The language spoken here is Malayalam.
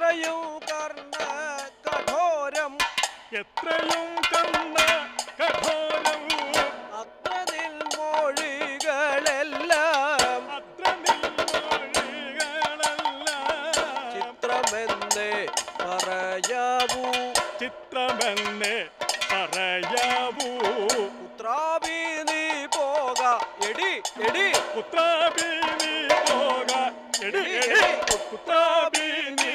എത്രയും കർണ കഠോരം എത്രയും കണ്ണ കഠോരം അത്രതിൽ മൊഴികളെല്ലാം അത്ര നിൻമൊഴികളെല്ലാം ചിത്രമെന്നേ പറയാവൂ ചിത്രമെന്നെ പറയാവൂ പുത്രാഭി നീ പോക എടി എടി പുത്രാബി നീ പോക എടി എടി പുത്രാബി നീ